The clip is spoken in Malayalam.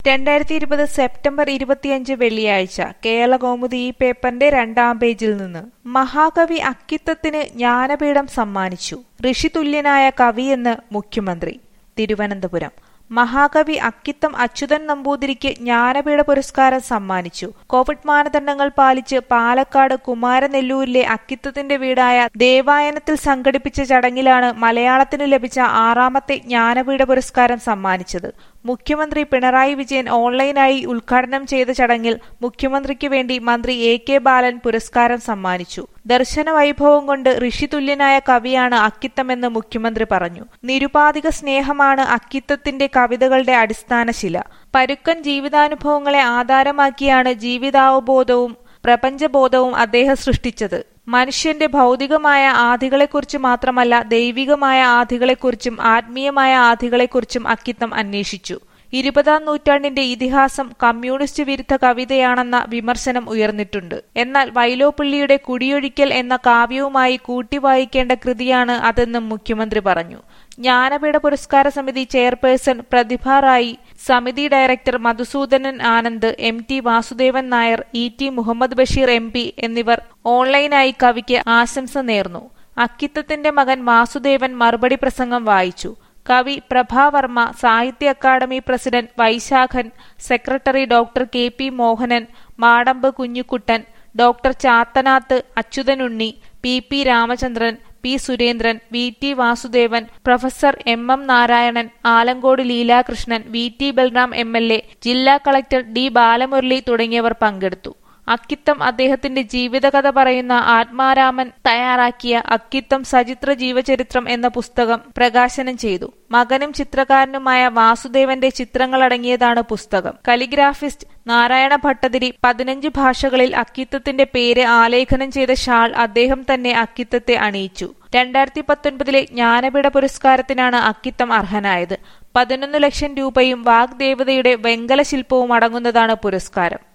രണ്ടായിരത്തി ഇരുപത് സെപ്റ്റംബർ ഇരുപത്തിയഞ്ച് വെള്ളിയാഴ്ച കേരളകൗമുദി ഈ പേപ്പറിന്റെ രണ്ടാം പേജിൽ നിന്ന് മഹാകവി അക്കിത്തത്തിന് ജ്ഞാനപീഠം സമ്മാനിച്ചു ഋഷിതുല്യനായ കവിയെന്ന് മുഖ്യമന്ത്രി തിരുവനന്തപുരം മഹാകവി അക്കിത്തം അച്യുതൻ നമ്പൂതിരിക്ക് ജ്ഞാനപീഠ പുരസ്കാരം സമ്മാനിച്ചു കോവിഡ് മാനദണ്ഡങ്ങൾ പാലിച്ച് പാലക്കാട് കുമാരനെല്ലൂരിലെ അക്കിത്തത്തിന്റെ വീടായ ദേവായനത്തിൽ സംഘടിപ്പിച്ച ചടങ്ങിലാണ് മലയാളത്തിന് ലഭിച്ച ആറാമത്തെ ജ്ഞാനപീഠ പുരസ്കാരം സമ്മാനിച്ചത് മുഖ്യമന്ത്രി പിണറായി വിജയൻ ഓൺലൈനായി ഉദ്ഘാടനം ചെയ്ത ചടങ്ങിൽ മുഖ്യമന്ത്രിക്ക് വേണ്ടി മന്ത്രി എ കെ ബാലൻ പുരസ്കാരം സമ്മാനിച്ചു ദർശന വൈഭവം കൊണ്ട് ഋഷിതുല്യനായ കവിയാണ് അക്കിത്തമെന്ന് മുഖ്യമന്ത്രി പറഞ്ഞു നിരുപാധിക സ്നേഹമാണ് അക്കിത്തത്തിന്റെ കവിതകളുടെ അടിസ്ഥാന ശില പരുക്കൻ ജീവിതാനുഭവങ്ങളെ ആധാരമാക്കിയാണ് ജീവിതാവബോധവും പ്രപഞ്ചബോധവും അദ്ദേഹം സൃഷ്ടിച്ചത് മനുഷ്യന്റെ ഭൗതികമായ ആധികളെക്കുറിച്ച് മാത്രമല്ല ദൈവികമായ ആധികളെക്കുറിച്ചും ആത്മീയമായ ആധികളെക്കുറിച്ചും അക്കിത്തം അന്വേഷിച്ചു ഇരുപതാം നൂറ്റാണ്ടിന്റെ ഇതിഹാസം കമ്മ്യൂണിസ്റ്റ് വിരുദ്ധ കവിതയാണെന്ന വിമർശനം ഉയർന്നിട്ടുണ്ട് എന്നാൽ വൈലോപ്പിള്ളിയുടെ കുടിയൊഴിക്കൽ എന്ന കാവ്യവുമായി കൂട്ടി വായിക്കേണ്ട കൃതിയാണ് അതെന്നും മുഖ്യമന്ത്രി പറഞ്ഞു ജ്ഞാനപീഠ പുരസ്കാര സമിതി ചെയർപേഴ്സൺ പ്രതിഭ റായി സമിതി director Madhusoodanan Anand M T Vasudevan Nair E T Muhammad Basheer M P എന്നിവർ ഓൺലൈനായി കവിക്ക് ആശംസ നേർന്നു അക്കിത്തത്തിന്റെ മകൻ വാസുദേവൻ മറുപടി പ്രസംഗം വായിച്ചു കവി Prabhavarma Sahitya Akademi president Vaisakhan secretary doctor K P Mohanan Madampu Kunjukuttan doctor Chathanath Achuthanunni P P Ramachandran P Surendran V T Vasudevan professor M M Narayanan Alankode Leelakrishnan V T Balram M L A ജില്ലാ കളക്ടർ ഡി ബാലമുരളി തുടങ്ങിയവർ പങ്കെടുത്തു അക്കിത്തം അദ്ദേഹത്തിന്റെ ജീവിതകഥ പറയുന്ന ആത്മാരാമൻ തയ്യാറാക്കിയ അക്കിത്തം സചിത്ര ജീവചരിത്രം എന്ന പുസ്തകം പ്രകാശനം ചെയ്തു മകനും ചിത്രകാരനുമായ വാസുദേവന്റെ ചിത്രങ്ങളടങ്ങിയതാണ് പുസ്തകം കലിഗ്രാഫിസ്റ്റ് നാരായണ ഭട്ടതിരി പതിനഞ്ച് ഭാഷകളിൽ അക്കിത്തത്തിന്റെ പേര് ആലേഖനം ചെയ്ത ഷാൾ അദ്ദേഹം തന്നെ അക്കിത്തത്തെ അണിയിച്ചു രണ്ടായിരത്തി പത്തൊൻപതിലെ ജ്ഞാനപീഠ പുരസ്കാരത്തിനാണ് അക്കിത്തം അർഹനായത് പതിനൊന്ന് ലക്ഷം രൂപയും വാഗ്ദേവതയുടെ വെങ്കല ശില്പവും അടങ്ങുന്നതാണ് പുരസ്കാരം